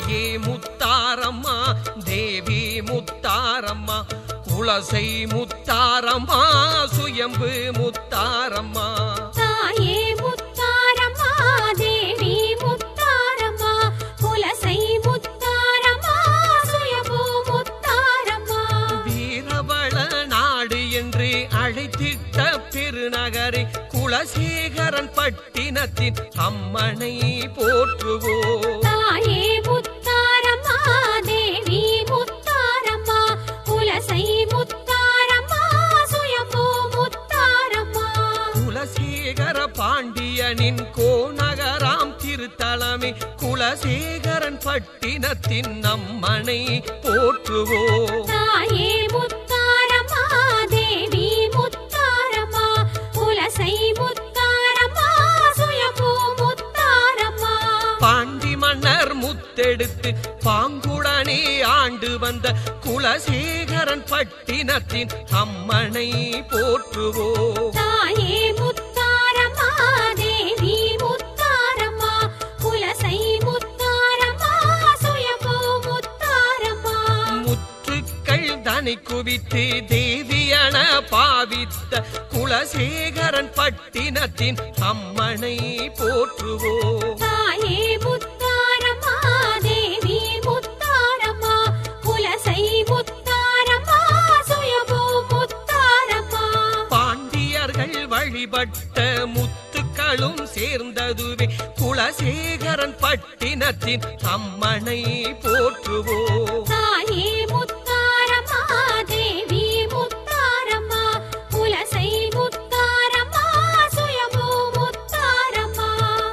தாயே முத்தாரம்மா தேவி முத்தாரம்மா குலசை முத்தாரம்மா சுயம்பு முத்தாரம்மா தாயே முத்தாரம்மா தேவி முத்தாரம்மா குலசை முத்தாரம்மா சுயபூ முத்தாரம்மா வீரவள நாடு என்று அழைத்திட்ட பெருநகரை குலசேகரன் பட்டினத்தின் அம்மனை போற்றுவோம் தாயே முத்தாரம்மா தேவி முத்தாரம்மா குலசை முத்தாரம்மா சுயபூ முத்தாரம்மா குலசேகர பாண்டியனின் கோநகராம் திருத்தலமே குலசேகரன் பட்டினத்தின் அம்மனை போற்றுவோம் தாயே முத்தாரம்மா தேவி முத்தாரம்மா குலசை முத்தாரம்மா சுயபூ முத்தாரம்மா பாண்டி மன்னர் முத்தெடுத்து பாங்குடனே ஆண்டு வந்த குலசேகரன் பட்டினத்தின் அம்மனை போற்றுவோம் தாயே முத்தாரம்மா தேவி முத்தாரம்மா குலசை முத்தாரம்மா சுயபூ முத்தாரம்மா முற்றுக்கள் தனி குவித்து தேவியன பாவித்த குலசேகரன் பட்டினத்தின் அம்மனை போற்றுவோம் தாயே முத்தாரம்மா தேவி முத்தாரம்மா குலசை முத்தாரம்மா சுயபூ முத்தாரம்மா பாண்டியர்கள் வழிபட்ட முத்துக்களும் சேர்ந்ததுவே குலசேகரன் பட்டினத்தின் அம்மனை போற்றுவோம் தாயே முத்தாரம்மா தேவி முத்தாரம்மா குலசை முத்தாரம்மா சுயபூ முத்தாரம்மா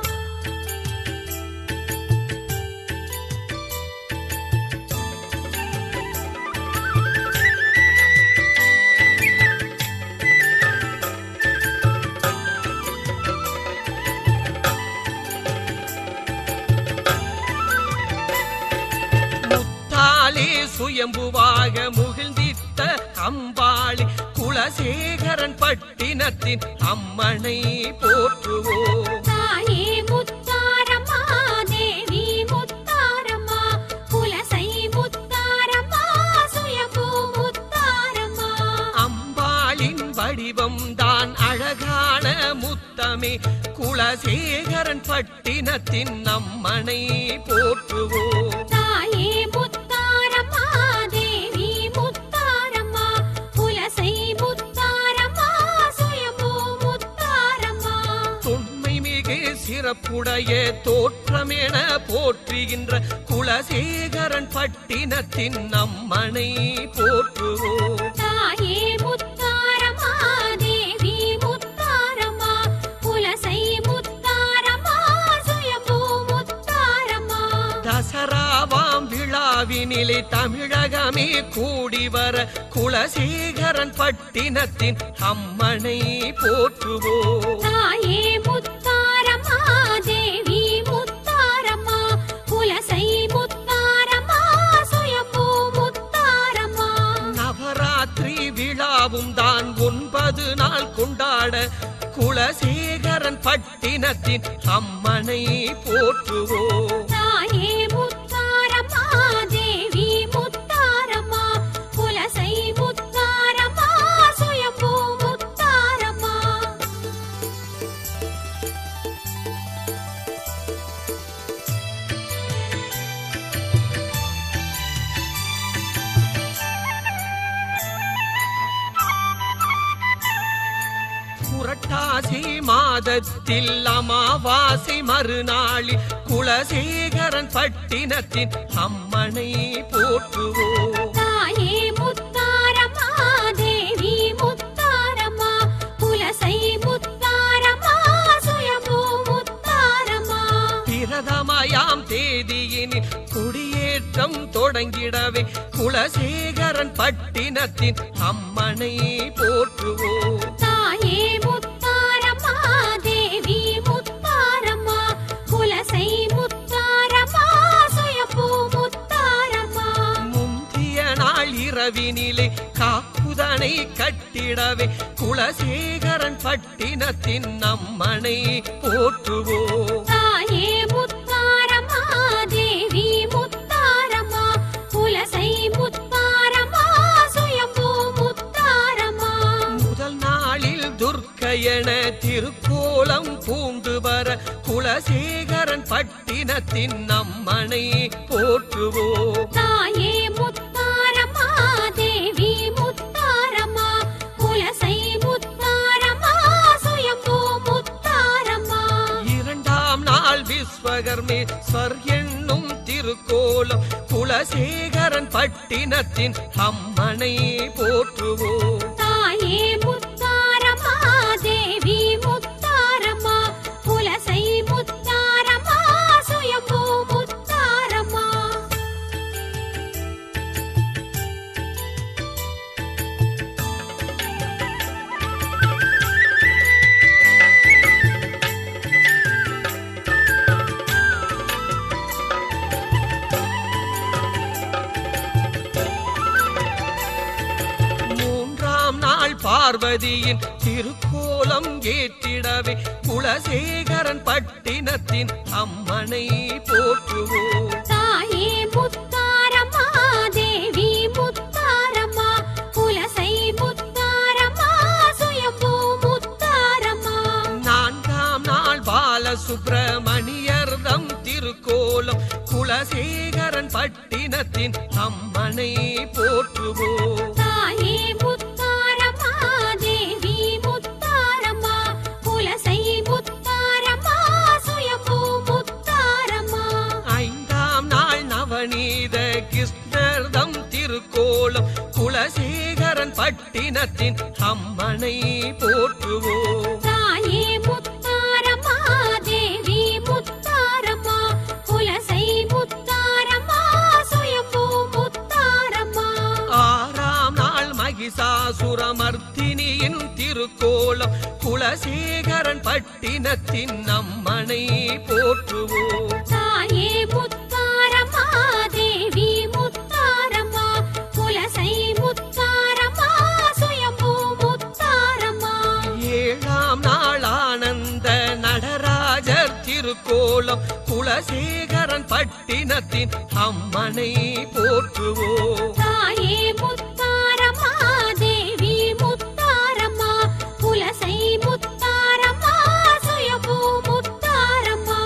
முத்தாலே சுயம்புவாக முகிழ்ந்தித்த அம்பாளி குலசேகரன் பட்டினத்தின் அம்மனை போற்றுவோம் தாயே முத்தாரம்மா தேவி முத்தாரம்மா குலசை முத்தாரம்மா சுயபூ முத்தாரம்மா அம்பாளின் வடிவம் தான் அழகான முத்தமே குலசேகரன் பட்டினத்தின் அம்மனை போற்றுவோம் தாயே முத்தாரம்மா தேவி முத்தாரம்மா குலசை முத்தாரம்மா சுயபூ முத்தாரம்மா தொன்மை மிகு சிறப்புடைய தோற்றமென போற்றுகின்ற குலசேகரன் பட்டினத்தின் அம்மனை போற்றுவோம் தாயே முத்தாரம்மா தேவி முத்தாரம்மா குலசை முத்தாரம்மா சுயபூ முத்தாரம்மா தசராவாம் விழாவினிலே தமிழகமே கூடி வர குலசேகரன் பட்டினத்தின் அம்மனை போற்றுவோம் தாயே முத்தாரம்மா தேவி முத்தாரம்மா குலசை முத்தாரம்மா சுயபூ முத்தாரம்மா நவராத்திரி விழாவும் தான் ஒன்பது நாள் கொண்டாட குலசேகரன் பட்டினத்தின் அம்மனை போற்றுவோம் தாயே முத்தாரம்மா தேவி முத்தாரம்மா குலசை முத்தாரம்மா சுயபூ முத்தாரம்மா புரட்டாசி மாதத்தில் அமாவாசை மறுநாளில் குலசேகரன் பட்டினத்தின் அம்மனை போற்றுவோம் தாயே முத்தாரம்மா தேவி முத்தாரம்மா குலசை முத்தாரம்மா சுயபூ முத்தாரம்மா பிரதமயாம் தேதியினில் குடியேற்றம் தொடங்கிடவே குலசேகரன் பட்டினத்தின் அம்மனை போற்றுவோம் தாயே முத்தாரம்மா தேவி முத்தாரம்மா குலசை முத்தாரம்மா சுயபூ முத்தாரம்மா முந்திய நாள் இரவினிலே காப்புதனை கட்டிடவே குலசேகரன் பட்டினத்தின் அம்மனை போற்றுவோம் தாயே முத்தாரம்மா தேவி முத்தாரம்மா குவளையன திருக்கோலம் பூண்டு வர குலசேகரன் பட்டினத்தின் நம்மனை போற்றுவோம் தாயே முத்தாரம்மா தேவி முத்தாரம்மா குலசை முத்தாரம்மா சுயம்பு முத்தாரம்மா இரண்டாம் நாள் விஸ்வகர்மேஸ்வர் என்னும் திருக்கோலம் குலசேகரன் பட்டினத்தின் அம்மனை போற்றுவோம் தாயே முத்தாரம்மா தேவி முத்தாரம்மா குலசை முத்தாரம்மா சுயம்பு முத்தாரம்மா மூன்றாம் நாள் பார்வதியின் திருக்கோலம் ஏற்றிடவே குலசேகரன் பட்டினத்தின் அம்மனை போற்றுவோம் தாயே முத்தாரம்மா தேவி முத்தாரம்மா குலசை முத்தாரம்மா சுயம்பு முத்தாரம்மா நான்காம் நாள் பாலசுப்பிரமணியர்தம் திருக்கோலம் குலசேகரன் பட்டினத்தின் அம்மனை போற்றுவோம் தாயே முத்தாரம்மா தேவி முத்தாரம்மா குலசை முத்தாரம்மா சுயம்பு முத்தாரம்மா ஐந்தாம் நாள் நவநீத கிருஷ்ணர்தம் திருக்கோலம் குலசேகரன் பட்டினத்தின் அம்மனை போற்றுவோம் தாயே முத்தாரம்மா தேவி முத்தாரம்மா குலசை முத்தாரம்மா சுயம்பு முத்தாரம்மா ஆறாம் நாள் மகிஷாசுரமர்த்தினியின் திருக்கோலம் குலசேகரன் பட்டினத்தின் அம்மனை போற்றுவோம் தாயே முத்தாரம்மா தேவி முத்தாரம்மா குலசை முத்தாரம்மா சுயம்பு முத்தாரம்மா ஏழாம் நாள் ஆனந்த நடராஜர் திருக்கோலம் குலசேகரன் பட்டினத்தின் அம்மனை போற்றுவோம் தாயே முத்தாரம்மா தேவி முத்தாரம்மா குலசை முத்தாரம்மா சுயம்பு முத்தாரம்மா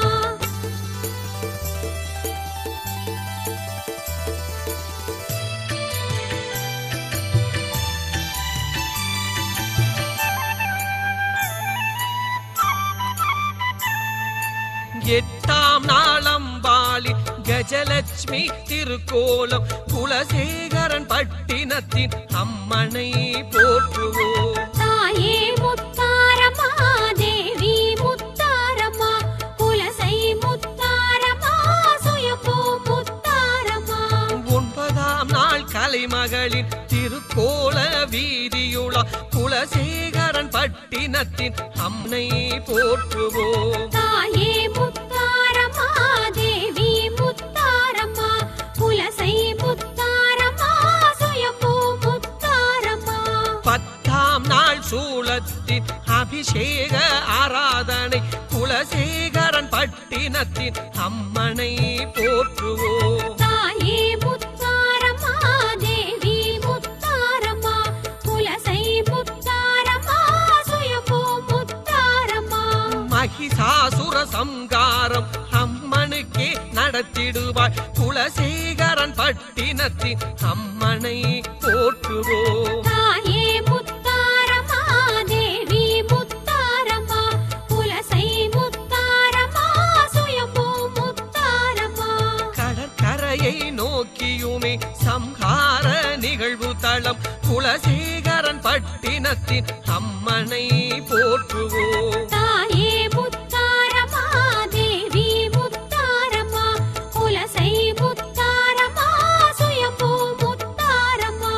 எட்டாம் நாளம்பாளி கஜலட்சுமி திருக்கோலம் குலசேகரன் பட்டினத்தின் அம்மனை போற்றுவோம் தாயே முத்தாரம்மா தேவி முத்தாரம்மா குலசை முத்தாரம்மா சுயம்பு முத்தாரம்மா ஒன்பதாம் நாள் கலைமகளின் திருக்கோல வீதியுளா குலசேகரன் பட்டினத்தின் அம்னை போற்றுவோம் தாயே முத்தாரம்மா தேவி முத்தாரம்மா குலசை முத்தாரம்மா சுயம்பு முத்தாரம்மா பத்தாம் நாள் சூலத்தின் அபிஷேக ஆராதனை குலசேகரன் பட்டினத்தின் அம்மனை போற்றுவோம் தாயே முத்தாரம்மா தேவி முத்தாரம்மா குலசை முத்தாரம்மா சுயம்பு முத்தாரம்மா மகிஷாசுர சங்காரம் அம்மனுக்கே நடத்திடுவாய் குலசேகரன் பட்டினத்தின் அம்மனை போற்றுவோம் தாயே முத்தாரம்மா தேவி முத்தாரம்மா குலசை முத்தாரம்மா சுயம்பு முத்தாரம்மா கடற்கரையை நோக்கியுமே சம்ஹார நிகழ்வு தளம் குலசேகரன் பட்டினத்தின் அம்மனை போற்றுவோம் தாயே முத்தாரம்மா தேவி முத்தாரம்மா குலசை முத்தாரம்மா சுயம்பு முத்தாரம்மா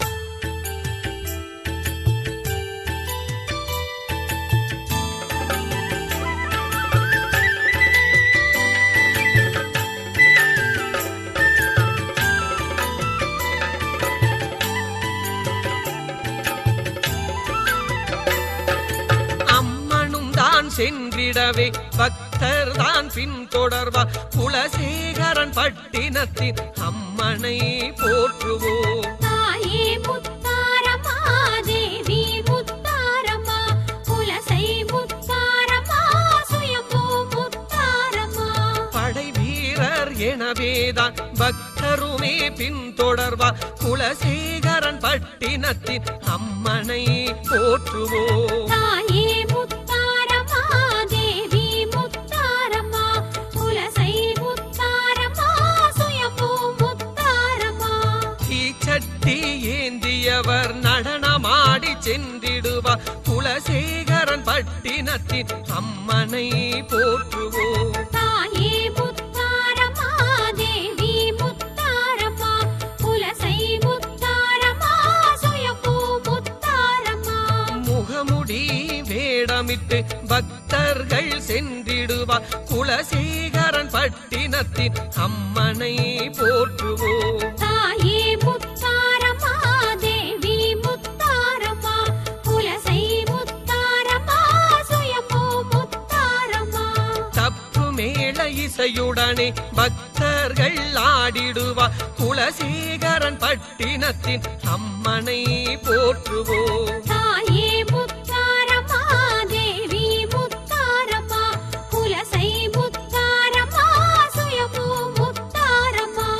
அம்மனும் தான் சென்றிடவே பக்தர் தான் பின்தொடர்வார் குலசேகரன் பட்டினத்தின் அம்மனை போற்றுவோம் தாயே முத்தாரம்மா தேவி முத்தாரம்மா குலசை பின்தொடர்வா குலசேகரன் பட்டினத்தின் அம்மனை போற்றுவோம் தாயே முத்தாரம்மா தேவி முத்தாரம்மா குலசை முத்தாரம்மா சுயம்பு முத்தாரம்மா தீச்சட்டி ஏந்தியவர் நடனமாடி சென்றிடுவார் குலசேகரன் பட்டினத்தின் அம்மனை போற்றுவோம் தாயே முத்தாரம்மா தேவி முத்தாரம்மா குலசை முத்தாரம்மா சுயம்பு முத்தாரம்மா முகமுடி வேடமிட்டு பக்தர்கள் சென்றிடுவார் குலசேகரன் பட்டினத்தின் அம்மனை போற்றுவோம் தாயே முத்தாரம்மா தேவி முத்தாரம்மா குலசை முத்தாரம்மா சுயம்பு முத்தாரம்மா தப்பு மேள இசையுடனே பக்தர்கள் ஆடிடுவார் குலசேகரன் பட்டினத்தின் அம்மனை போற்றுவோம் தாயே முத்தாரம்மா தேவி முத்தாரம்மா குலசை முத்தாரம்மா சுயம்பு முத்தாரம்மா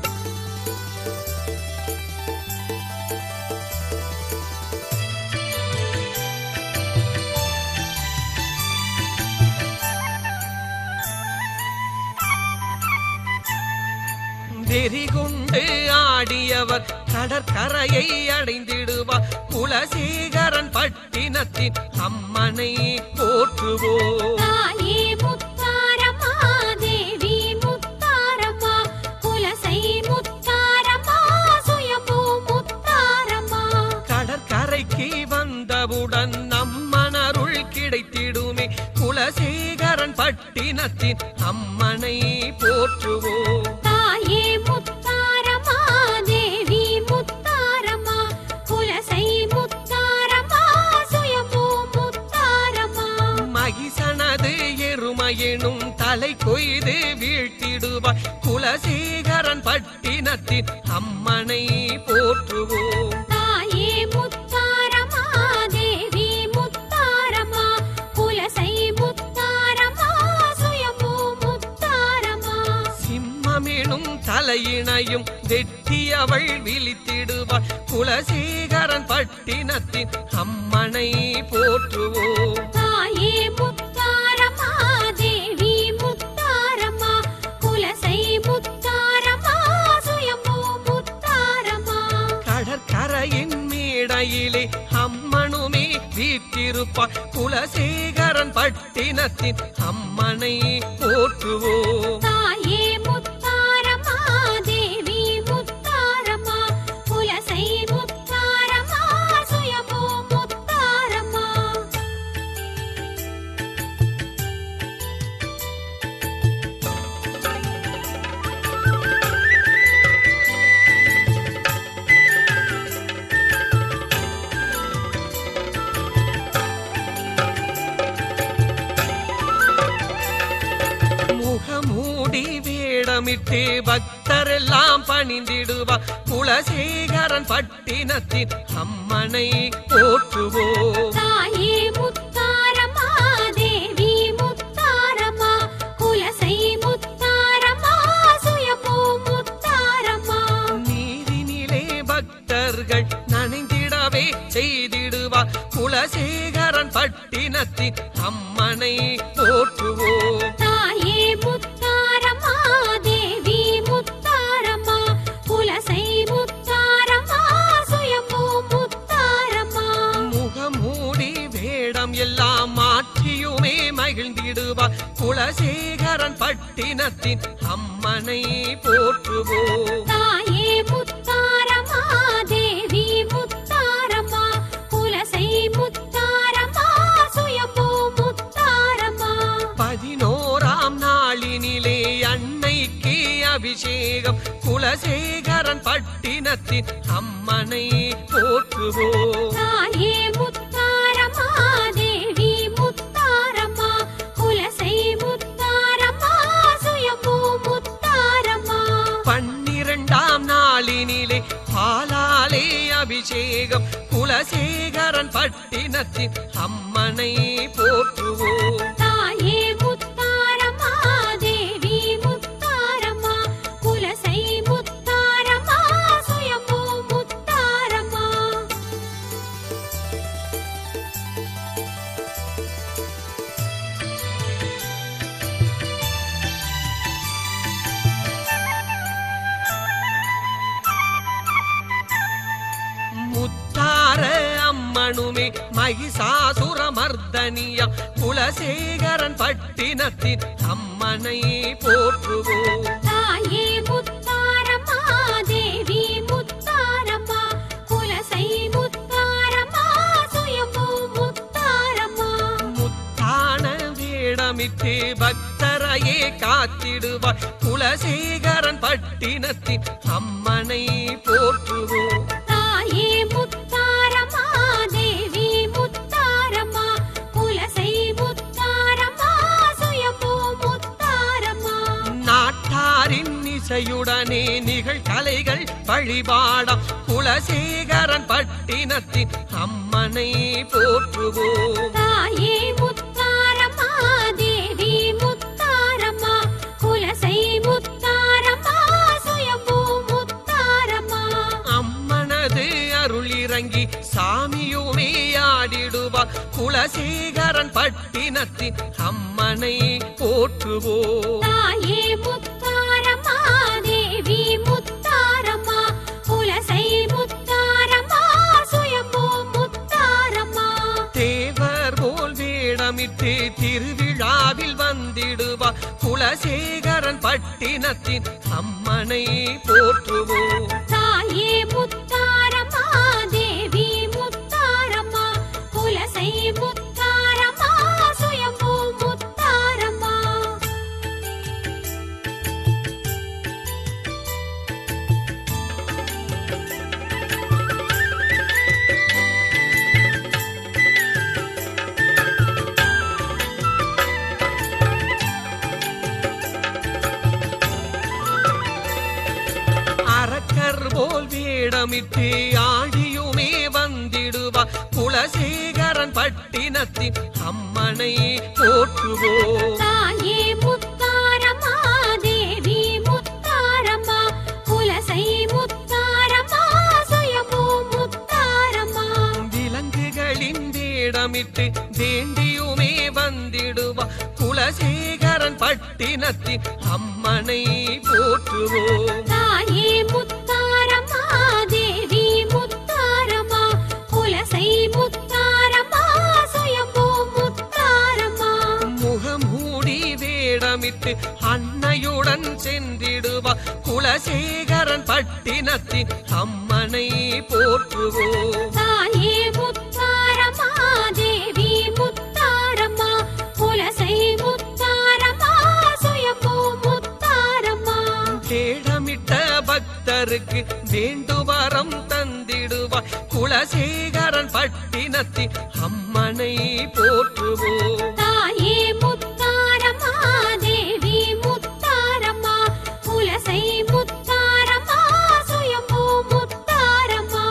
வெறிகுண்டு ஆடியவர் கடற்கரையை அடைந்திடுவார் குலசேகரன் பட்டினத்தின் அம்மனை போற்றுவோம் தாயே முத்தாரம்மா தேவி முத்தாரம்மா குலசை முத்தாரம்மா சுயம்பு முத்தாரம்மா கடற்கரைக்கு வந்தவுடன் நம்மனருள் கிடைத்திடுமே குலசேகரன் பட்டினத்தின் அம்மனை போற்றுவோம் தாயே முத்தாரம்மா தேவி முத்தாரம்மா குலசை முத்தாரம்மா சுயம்பு முத்தாரம்மா மகிசனது எருமையெனும் தலை கொய்து வீழ்த்திடுவார் குலசேகரன் பட்டினத்தின் அம்மனை போற்றுவோம் தாயே முத்தாரம்மா தேவி முத்தாரம்மா குலசை முத்தாரம்மா சுயம்பு முத்தாரம்மா சிம்மமெனும் தலையினையும் வெட்டியவள் விழித்திடுவாள் குலசேகரன் பட்டினத்தின் அம்மனை போற்றுவோம் தாயே முத்தாரம்மா தேவி முத்தாரம்மா குலசை முத்தாரம்மா சுயம்பு முத்தாரம்மா கடற்கரையின் மேடையிலே அம்மனுமே வீற்றிருப்பாள் குலசேகரன் பட்டினத்தின் அம்மனை போற்றுவோம் தாயே முத்தாரம்மா தேவி முத்தாரம்மா குலசை முத்தாரம்மா சுயம்பு முத்தாரம்மா முகமூடி வேடமிட்டு பக்தரெல்லாம் பணிந்திடுவா குலசேகரன் பட்டினத்தின் அம்மனை போற்றுவோம் தாயே முத்தாரம்மா தேவி முத்தாரம்மா குலசை முத்தாரம்மா சுயம்பு முத்தாரம்மா நீரினிலே பக்தர்கள் நனைந்திடவே செய்திடுவா குலசேகரன் பட்டினத்தின் அம்மனை போற்றுவோம் தாயே முத்தாரம்மா தேவி முத்தாரம்மா குலசை முத்தாரம்மா சுயம்பு முத்தாரம்மா முகமூடி வேடம் எல்லாம் மாற்றியுமே மகிழ்ந்திடுவா குலசேகரன் பட்டினத்தின் அம்மனை போற்றுவோம் தாயே முத்தாரம்மா தேவி முத்தாரம்மா குலசை முத்தாரம்மா சுயம்பு முத்தாரம்மா பதினோராம் நாளினிலே அன்னைக்கு அபிஷேகம் குலசேகரன் பட்டினத்தின் அம்மனை போற்றுவோம் தாயே முத்தாரம்மா தேவி முத்தாரம்மா குலசை முத்தாரம்மா சுயம்பு முத்தாரம்மா பன்னிரண்டாம் நாளினிலே பாலாலே அபிஷேகம் குலசேகரன் பட்டினத்தின் அம்மனை போற்றுவோம் தாயே முத்தாரம்மா தேவி முத்தாரம்மா குலசை முத்தாரம்மா அம்மனுமே மகிஷாசுரமர்தனியம் குலசேகரன் பட்டினத்தின் அம்மனை போற்றுவோம் தாயே முத்தாரம்மா தேவி முத்தாரம்மா குலசை முத்தாரம்மா சுயம்பு முத்தாரம்மா முத்தான வேடமிட்டு பக்தரையே காத்திடுவார் குலசேகரன் பட்டினத்தின் அம்மனை போற்றுவோம் தாயே முத்தாரம்மா தேவி முத்தாரம்மா குலசை முத்தாரம்மா சுயம்பு முத்தாரம்மா நாட்டாரின் இசையுடனே நிகழ்கலைகள் வழிபாடம் குலசேகரன் பட்டினத்தின் அம்மனை போற்றுவோம் தாயே முத்தாரம்மா தேவி முத்தாரம்மா குலசை முத்தாரம்மா சுயம்பு முத்தாரம்மா அம்மனது அருள் இறங்கி சாமியுமே ஆடிடுவார் குலசேகரன் பட்டினத்தின் அம்மனை போற்றுவோம் தாயே முத்தாரம்மா தேவி முத்தாரம்மா குலசை முத்தாரம்மா சுயம்பு முத்தாரம்மா தேவர் போல் வேடமிட்டு திருவிழாவில் வந்திடுவார் குலசேகரன் பட்டினத்தின் அம்மனை போற்றுவோம் தாயே முத்தாரம்மா தேவி முத்தாரம்மா குலசை முத்தாரம்மா சுயம்பு முத்தாரம்மா அரக்கர் போல் வேடமிட்டு ஆடியுமே வந்திடுவார் குலசேகரன் பட்டினத்தின் அம்மனை போற்றுவோம் தாயே முத்தாரம்மா தேவி முத்தாரம்மா குலசை முத்தாரம்மா சுயம்பு முத்தாரம்மா விலங்குகளின் வேடமிட்டு வேண்டியுமே வந்திடுவார் குலசேகரன் பட்டினத்தின் அம்மனை போற்றுவோம் தாயே முத்தாரம்மா தேவி முத்தாரம்மா குலசை முத்தாரம்மா சுயம்பு முத்தாரம்மா முகமூடி வேடமிட்டு அன்னையுடன் சென்றிடுவார் குலசேகரன் பட்டினத்தின் அம்மனை போற்றுவோம் தாயே முத்தாரம்மா தேவி முத்தாரம்மா குலசை முத்தாரம்மா சுயம்பு முத்தாரம்மா வேடமிட்ட பக்தருக்கு வேண்டுவரம் தந்திடுவார் குலசேகரன் பட்டினத்தின் அம்மனை போற்றுவோம் தாயே முத்தாரம்மா தேவி முத்தாரம்மா குலசை முத்தாரம்மா சுயம்பு முத்தாரம்மா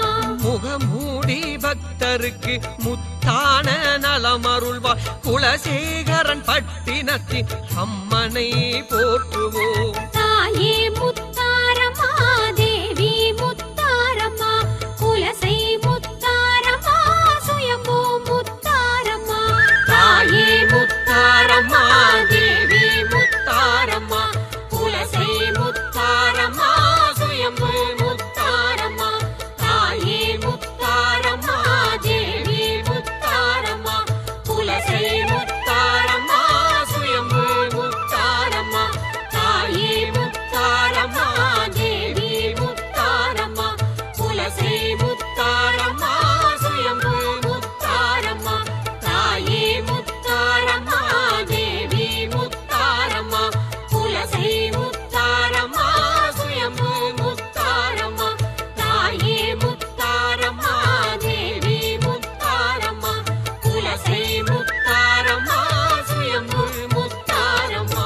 முகமூடி பக்தருக்கு முத்தான நலமருள்வார் குலசேகரன் பட்டினத்தின் அம்மனை போற்றுவோம் தாயே முத்தாரம்மா தேவி முத்தாரம்மா குலசை முத்தாரம்மா சுயம்பு முத்தாரம்மா தாயே முத்தாரம்மா தேவி முத்தாரம்மா குலசை முத்தாரம்மா சுயம்பு முத்தாரம்மா தாயே முத்தாரம்மா தேவி முத்தாரம்மா குலசை முத்தாரம்மா சுயம்பு முத்தாரம்மா தாயே முத்தாரம்மா தேவி முத்தாரம்மா குலசை முத்தாரம்மா சுயம்பு முத்தாரம்மா தாயே முத்தாரம்மா தேவி முத்தாரம்மா குலசை முத்தாரம்மா சுயம்பு முத்தாரம்மா தாயே முத்தாரம்மா தேவி முத்தாரம்மா குலசை முத்தாரம்மா சுயம்பு முத்தாரம்மா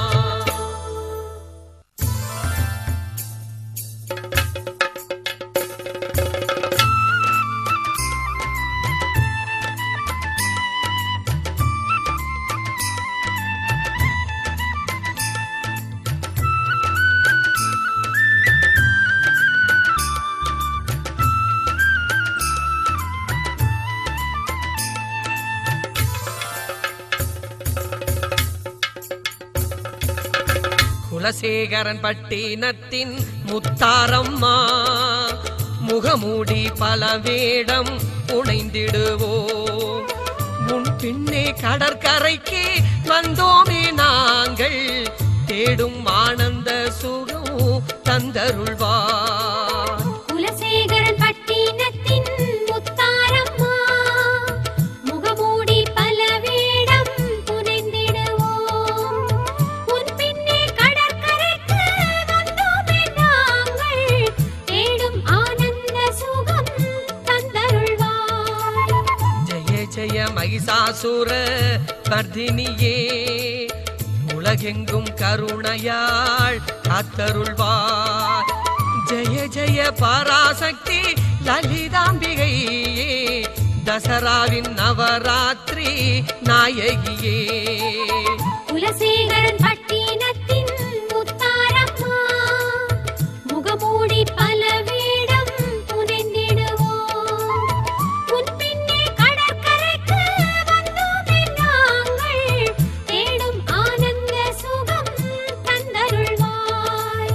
குலசேகரன் பட்டினத்தின் முத்தாரம்மா முகமூடி பல வேடம் புனைந்திடுவோம் உன் பின்னே கடற்கரைக்கு வந்தோமே நாங்கள் தேடும் ஆனந்த சுகம் தந்தருள்வார் குலசேகரன் பட்டினத்தின் முத்தாரம்மா முகமூடி பல வேடம் புனைந்திடுவோம் உன் பின்னே கடற்கரைக்கு வந்தோமே நாங்கள் தேடும் ஆனந்த சுகம் தந்தருள்வாய் ஜெய ஜெய மகிஷாசுர மர்தினியே உலகெங்கும் கருணையாள் காத்தருள்வார் ஜெய ஜெய பராசக்தி லலிதாம்பிகையே தசராவின் நவராத்திரி நாயகியே குலசேகரன் பட்டினத்தின் முத்தாரம்மா முகமூடி பல வேடம் புனைந்திடுவோம் உன் பின்னே கடற்கரைக்கு வந்தோமே நாங்கள் தேடும் ஆனந்த சுகம் தந்தருள்வாய்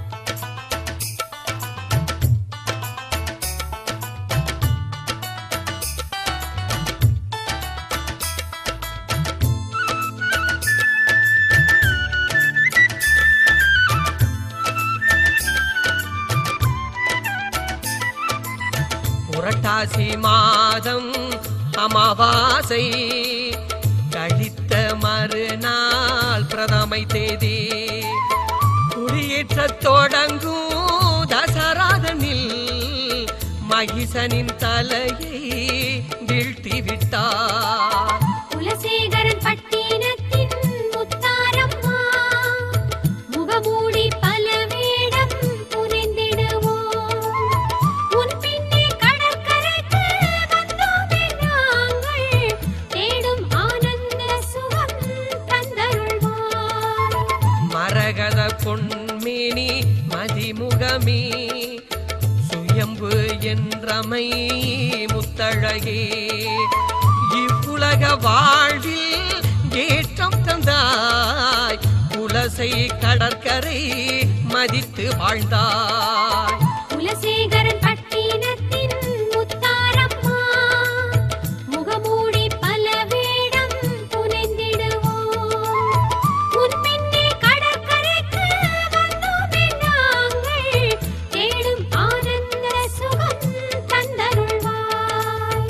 புரட்டாசி மாதம் அமாவாசை கழித்த மறுநாள் பிரதமை தேதி குடியேற்ற தொடங்கும் தசராதனில் மகிஷனின் தலையை வீழ்த்தி விட்டார் குலசேகரன் பட்டினத்தின் முத்தாரம்மா முகமூடி பல வேடம் புனைந்திடுவோம் உன் பின்னே கடற்கரைக்கு வந்தோமே நாங்கள் தேடும் ஆனந்த சுகம் தந்தருள்வாய் மரகத பொன்மேனி மதிமுகமே சுயம்பு என்றமை முத்தழகே இவ்வுலக வாழ்வில் ஏற்றம் தந்தாய் குலசை கடற்கரை மதித்து வாழ்ந்தாய் குலசேகரன் பட்டினத்தின் முத்தாரம்மா முகமூடி பல வேடம் புனைந்திடுவோம் உன் பின்னே கடற்கரைக்கு வந்தோமே நாங்கள் தேடும் ஆனந்த சுகம் தந்தருள்வாய்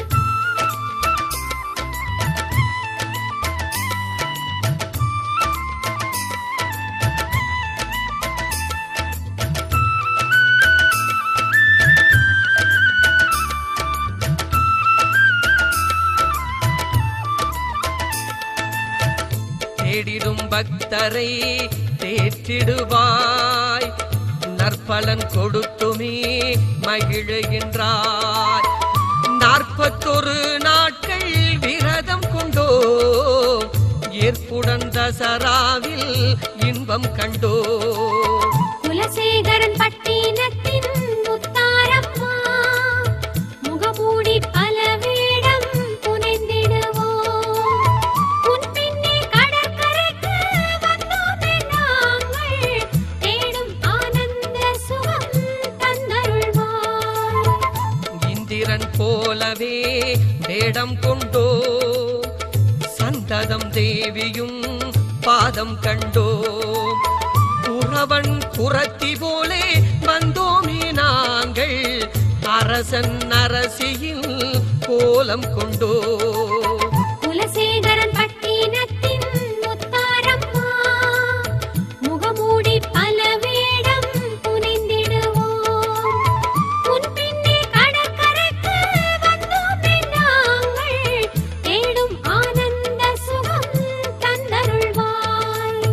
தேடிடும் பக்தரை தேற்றிடுவாய் நற்பலன் கொடுத்துமே மகிழுகின்றாய் நாற்பத்தொரு நாட்கள் விரதம் கொண்டோ ஏற்புடன் தசராவில் இன்பம் கண்டோ குலசேகரன் பட்டினத்தின் முத்தாரம்மா முகமூடி பல வேடம் புனைந்திடுவோம் உன் பின்னே கடற்கரைக்கு வந்தோமே நாங்கள் தேடும் ஆனந்த சுகம் தந்தருள்வாய் இந்திரன் போலவே வேடம் கொண்டோ சந்ததம் தேவியும் பாதம் கண்டோ புறவன் புறத்தி போலே வந்தோமே நாங்கள் அரசன் அரசியின் கோலம் கொண்டோ குலசேகரன் பட்டினத்தின் முத்தாரம்மா முகமூடி பல வேடம் புனைந்திடுவோம் உன் பின்னே கடற்கரைக்கு வந்தோமே நாங்கள் தேடும் ஆனந்த சுகம் தந்தருள்வாய்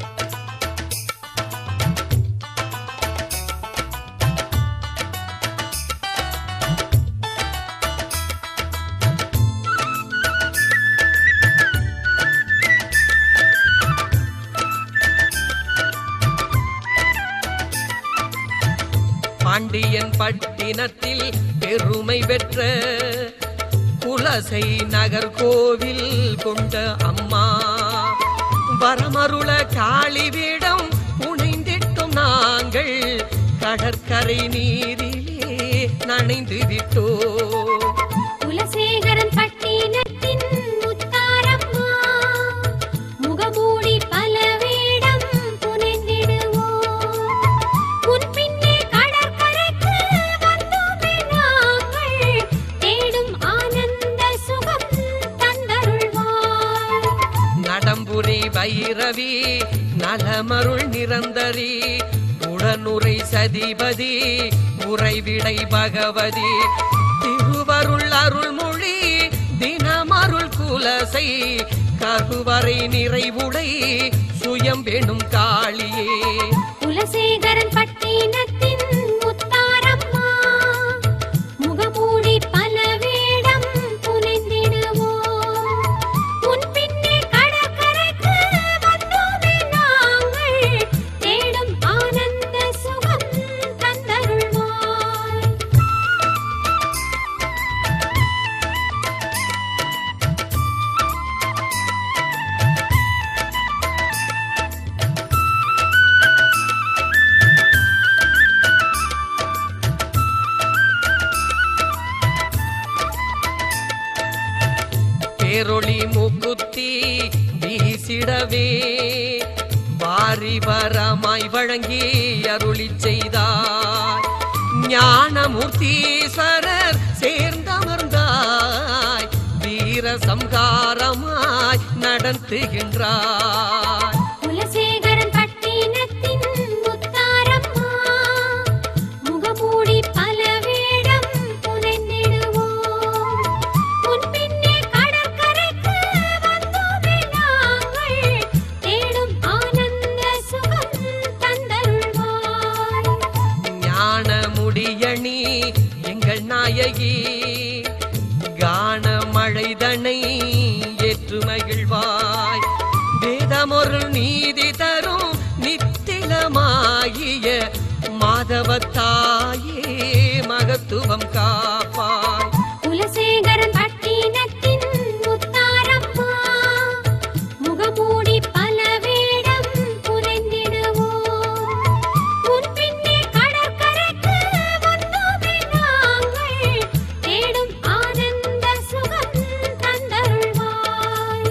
பாண்டியன் பட்டினத்தில் பெருமை பெற்ற குலசை நகர் கோவில் கொண்ட அம்மா வரமருள காளி வேடம் புனைந்திட்டும் நாங்கள் கடற்கரை நீரிலே நனைந்து விட்டோ பைரவி நலமருள் நிரந்தரி உடனுரை சதிபதி உறைவிடை பகவதி திருவருள் அருள்மொழி தினமருள் குலசை கருவறை நிறைவுடை சுயம் வேணும் காளியே குலசேகரன் பட்டினத்தின் முத்தாரம்மா முகமூடி பல வேடம் புனைந்திடுவோம் உன் பின்னே கடற்கரைக்கு வந்தோமே நாங்கள் தேடும் ஆனந்த சுகம் தந்தருள்வாய் பேரொளி மூக்குத்தி வீசிடவே வாரி வரமாய் வழங்கி அருளி செய்தார் ஞானமூர்த்தீஸ்வரர் சேர்ந்தமர்ந்தாய் வீர சம்காரமாய் நடத்துகின்றாய் குலசேகரன் பட்டினத்தின் முத்தாரம்மா முகமூடி பல வேடம் புனைந்திடுவோம் உன் பின்னே கடற்கரைக்கு வந்தோமே நாங்கள் தேடும் ஆனந்த சுகம் தந்தருள்வாய் ஞான முடியணி எங்கள் நாயகி கான மழைதனை ஏற்று மகிழ்வாய் வேதமொரு நீதி தரும் நித்திலமாகிய மாதவத்தாயே மகத்துவம் காப்பாய் குலசேகரன் பட்டினத்தின் முத்தாரம்மா முகமூடி பல வேடம் புனைந்திடுவோம் உன் பின்னே கடற்கரைக்கு வந்தோமே நாங்கள் தேடும் ஆனந்த சுகம் தந்தருள்வாய்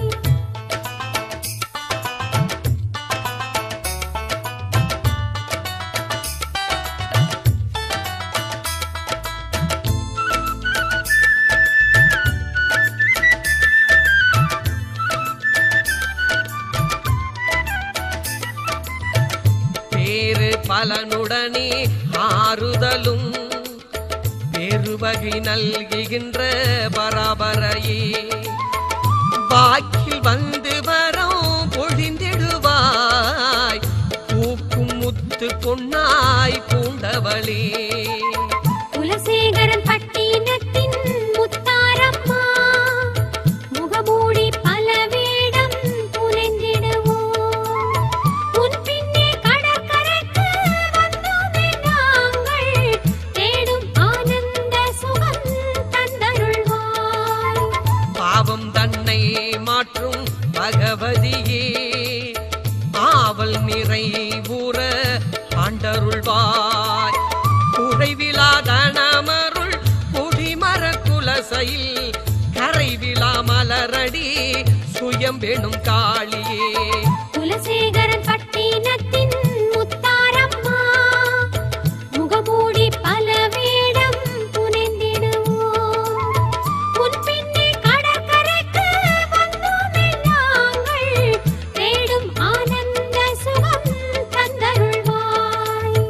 பேரு பலனுடனே ஆறுதலும் பெருவகை நல்குகின்ற பராபரையே வாக்கில் வந்து வரம் பொழிந்திடுவாய் பூக்கும் முத்து பொன்னாய் பூண்டவளே குலசேகரன் பட்டினத்தின் முத்தாரம்மா முகமூடி பல வேடம் புனைந்திடுவோம் உன் பின்னே கடற்கரைக்கு வந்தோமே நாங்கள் தேடும் ஆனந்த சுகம் தந்தருள்வாய் பாவம் தன்னை மாற்றும் பகவதியே ஆவல் நிறைவுற ஆண்டருள்வாய் குறைவிலாதனமருள் குடிமர குலசையில் கரைவிழா மலரடி சுயம் வேணும் காளியே குலசேகரன் பட்டினத்தின் முத்தாரம்மா முகமூடி பல வேடம் புனைந்திடுவோம் உன் பின்னே கடற்கரைக்கு வந்தோமே நாங்கள் தேடும் ஆனந்த சுகம் தந்தருள்வாய்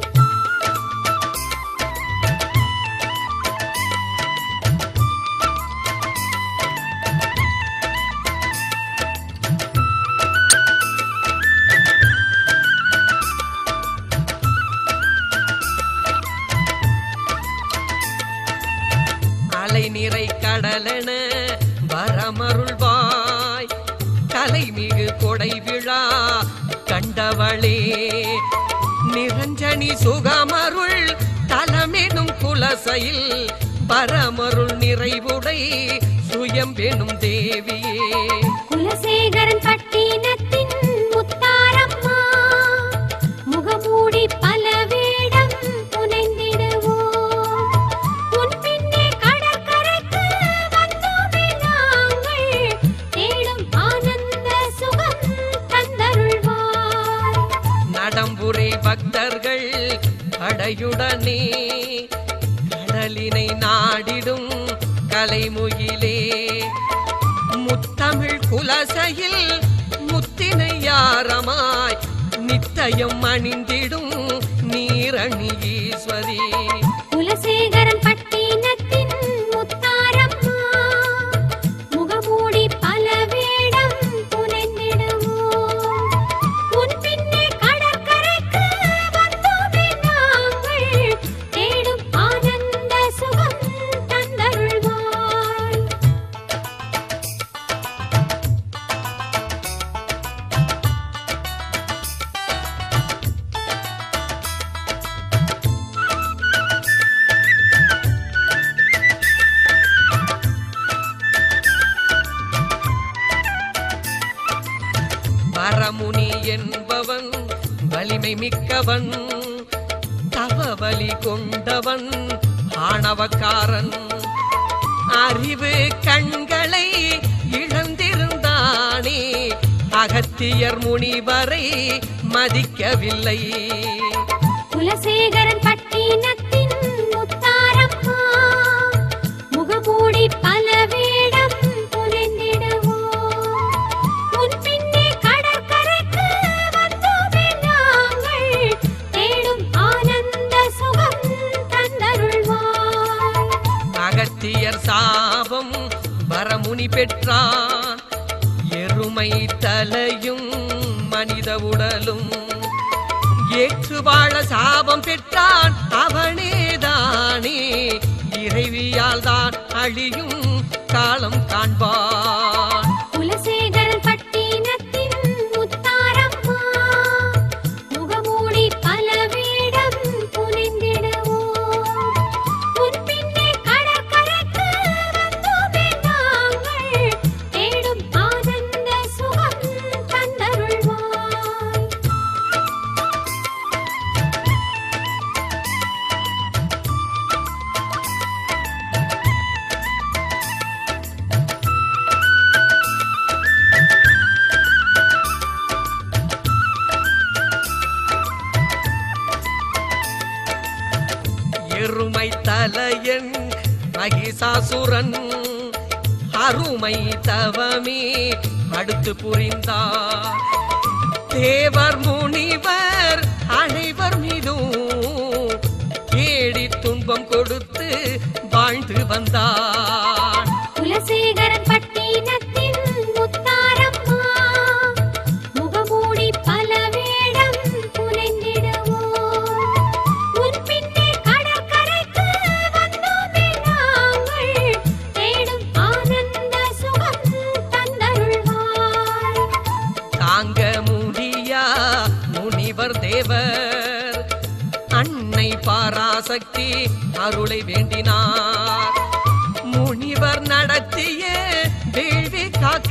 அலை நிறை கடலென வரமருள்வாய் கலைமிகு கொடை விழா கண்டவளே நிரஞ்சனி சுகமருள் தலமெனும் குலசையில் பரமருள் நிறைவுடை சுயம் வேணும் தேவியே குலசேகரன் பட்டினத்தின் முத்தாரம்மா முகமூடி பல வேடம் புனைந்திடுவோம் உன் பின்னே கடற்கரைக்கு வந்தோமே நாங்கள் தேடும் ஆனந்த சுகம் தந்தருள்வாய் நடம்புரை பக்தர்கள் படையுடனே கடலினை நாடிடும் கலைமுகிலே முத்தமிழ் குலசையில் முத்தினையா இதயம் அணிந்திடும் நீரணி ஈஸ்வரி குலசேகரன் பட்டினத்தின் முத்தாரம்மா முகமூடி பல வேடம் புனைந்திடுவோம் உன் பின்னே கடற்கரைக்கு வந்தோமே நாங்கள் தேடும் ஆனந்த சுகம் தந்தருள்வாய் வரமுனி என்பவன் வலிமை மிக்கவன் தவவலி கொண்டவன் ஆணவக்காரன் அறிவு கண்களை இழந்திருந்தானே அகத்தியர் முனிவரை மதிக்கவில்லை குலசேகரன் பட்டினத்தின் முத்தாரம்மா முகமூடி பல வேடம் புனைந்திடுவோம் உன் பின்னே கடற்கரைக்கு வந்தோமே நாங்கள் தேடும் ஆனந்த சுகம் தந்தருள்வாய் அகத்தியர் சாபம் வரமுனி பெற்றான் எருமை தலையும் மனித உடலும் ஏற்று வாழ சாபம் பெற்றான் அவனேதானே இறைவியால் தான் அழியும் காலம் காண்பான் குலசேகரன் பட்டினத்தின் முத்தாரம்மா முகமூடி பல வேடம் புனைந்திடுவோம் உன் பின்னே கடற்கரைக்கு வந்தோமே நாங்கள் தேடும் ஆனந்த சுகம் தந்தருள்வாய் எருமை தலையன் மகிஷாசுரன் அருமை தவமே அடுத்து புரிந்தார் தேவர் முனிவர் அனைவர் மீதும் தேடி துன்பம் கொடுத்து வாழ்ந்து வந்தான் குலசேகரன் பட்டினத்தின் முத்தாரம்மா முகமூடி பல வேடம் புனைந்திடுவோம் உன் பின்னே கடற்கரைக்கு வந்தோமே நாங்கள் தேடும் ஆனந்த சுகம் தந்தருள்வாய் தாங்க முடியா முனிவர் தேவர் அன்னை பாராசக்தி அருளை வேண்டினார் முனிவர் நடத்திய வேள்வி காக்க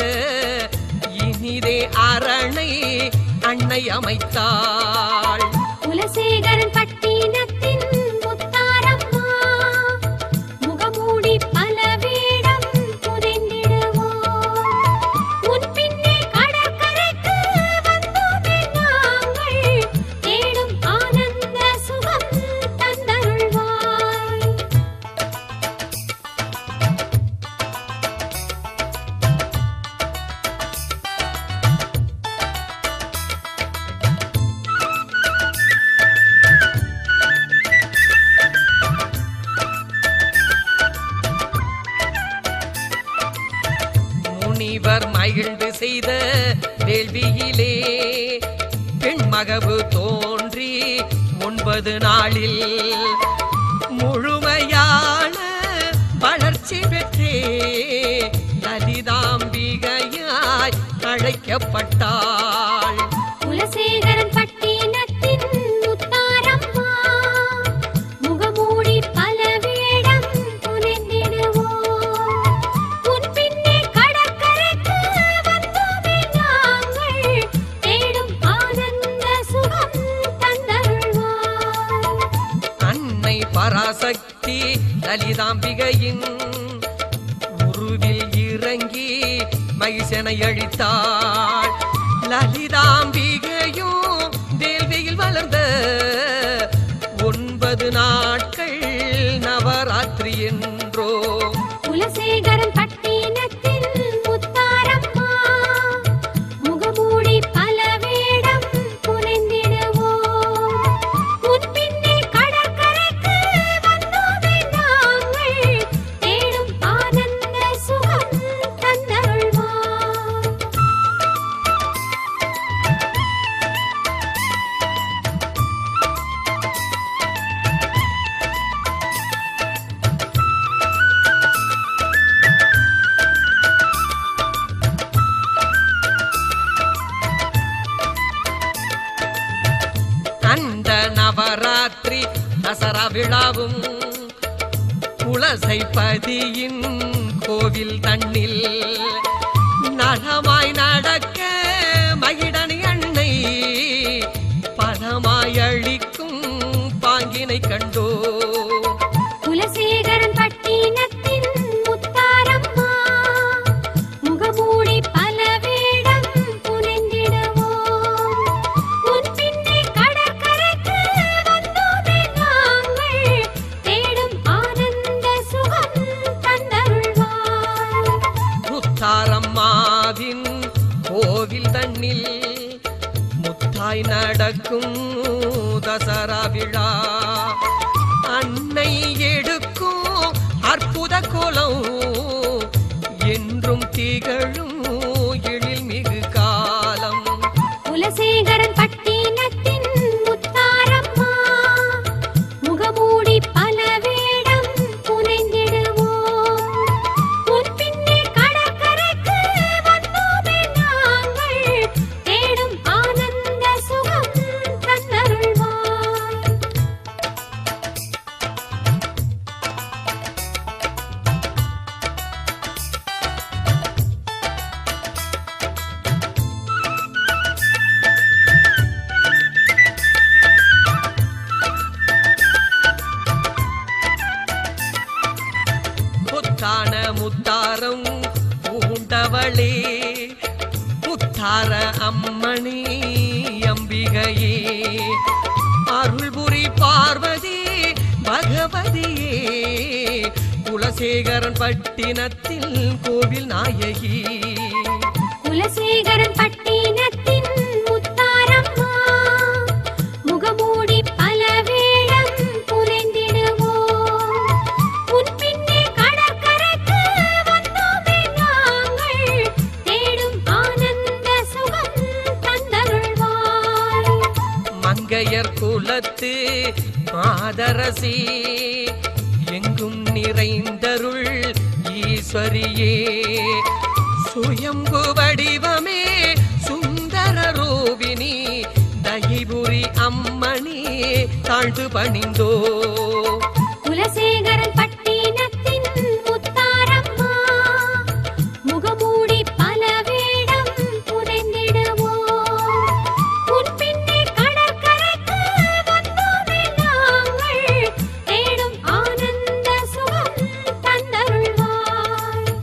இனிதே அரணை அன்னை அமைத்தாள் குலசேகரன் பட்டினத்தின் முத்தாரம்மா முகமூடி பல வேடம் புனைந்திடுவோம் உன் பின்னே கடற்கரைக்கு வந்தோமே நாங்கள் தேடும் ஆனந்த சுகம் தந்தருள்வாய் முனிவர் மகிழ்ந்து செய்த வேள்வியிலே பெண்மகவு தோன்றி ஒன்பது நாளில் முழுமையான வளர்ச்சி பெற்றே லலிதாம்பிகையாய் அழைக்கப்பட்டாள் குலசேகரன் பட்டினத்தின் முத்தாரம்மா முகமூடி பல வேடம் புனைந்திடுவோம் உன் பின்னே கடற்கரைக்கு வந்தோமே நாங்கள் தேடும் ஆனந்த சுகம் தந்தருள்வாய் அன்னை பராசக்தி லலிதாம்பிகையின் உருவில் இறங்கி மைசனை அழித்தாள் லலிதாம்பிகையும் வேள்வியில் வளர்ந்த ஒன்பது நாட்கள் நவராத்திரி என்றோ குலசேகரன் பட்டினத்தின் முத்தாரம்மா முகமூடி பல வேடம் புனைந்திடுவோம் தசரா விழாவும் குலசைப்பதியின் கோவில் தண்ணில் நலமாய் நடக்க மகிடனி அன்னை பலமாய் அளிக்கும் பாங்கினை கண்டோ குலசேகரன் பட்டினத்தின் முத்தாரம்மா முகமூடி பல வேடம் புனைந்திடுவோம் உன் பின்னே கடற்கரைக்கு வந்தோமே நாங்கள் தேடும் ஆனந்த சுகம் தந்தருள்வாய் முத்தாரம்மாவின் கோவில் தண்ணில் முத்தாய் நடக்கும் தசரா விழா அன்னை எடுக்கும் அற்புத கோலம் என்றும் திகழும் எழில் மிகு காலம் குலசேகரன் பட்டினத்தின் முத்தாரம்மா முகமூடி பல வேடம் புனைந்திடுவோம் உன் பின்னே கடற்கரைக்கு வந்தோமே நாங்கள் தேடும் ஆனந்த சுகம் தந்தருள்வாய் முத்தான முத்தாரம் பூண்டவளே முத்தார அம்மணி அம்பிகையே அருள்புரி பார்வதி பகவதியே குலசேகரன் பட்டினத்தில் கோவில் நாயகி குலசேகரன் பட்டினத்தின் முத்தாரம்மா முகமூடி பல வேடம் புனைந்திடுவோம் உன் பின்னே கடற்கரைக்கு வந்தோமே நாங்கள் தேடும் ஆனந்த சுகம் தந்தருள்வாய் மங்கையர் குலத்து மாதரசி எங்கும் நிறைந்தருள் ஈஸ்வரியே சுயம்பு வடிவமே சுந்தர ரூபினி தயிபுரி அம்மணி தாழ்ந்து பணிந்தோ குலசேகரன் பட்டினத்தின் முத்தாரம்மா முகமூடி பல வேடம் புனைந்திடுவோம் உன் பின்னே கடற்கரைக்கு வந்தோமே நாங்கள் தேடும் ஆனந்த சுகம் தந்தருள்வாய்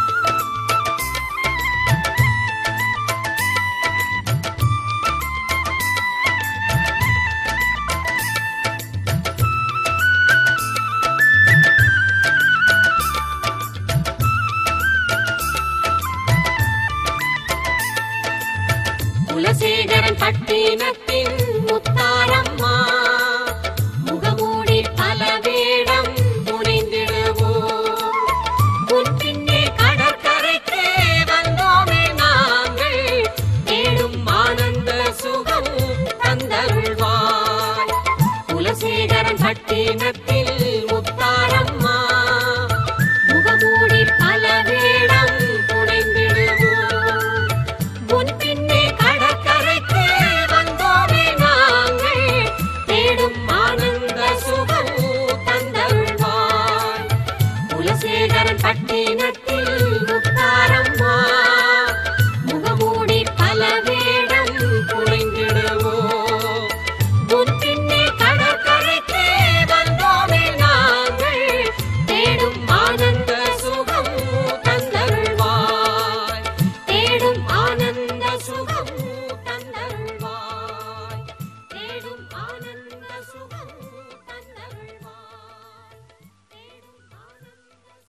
குலசேகரன் பட்டினத்தின் முத்தாரம்மா முகமூடி பல வேடம் புனைந்திடுவோம் உன் பின்னே கடற்கரைக்கு வந்தோமே நாங்கள் தேடும் ஆனந்த சுகம் தந்தருள்வாய் குலசேகரன் பட்டினத்தில் முத்தாரம்மா முகமூடி பல வேடம் புனைந்திடுவோம் உன் பின்னே கடற்கரைக்கு வந்தோமே நாங்கள் தேடும் ஆனந்த சுகம் தந்தருள்வாய் குலசேகரன் பட்டினத்தில் முத்தாரம்மா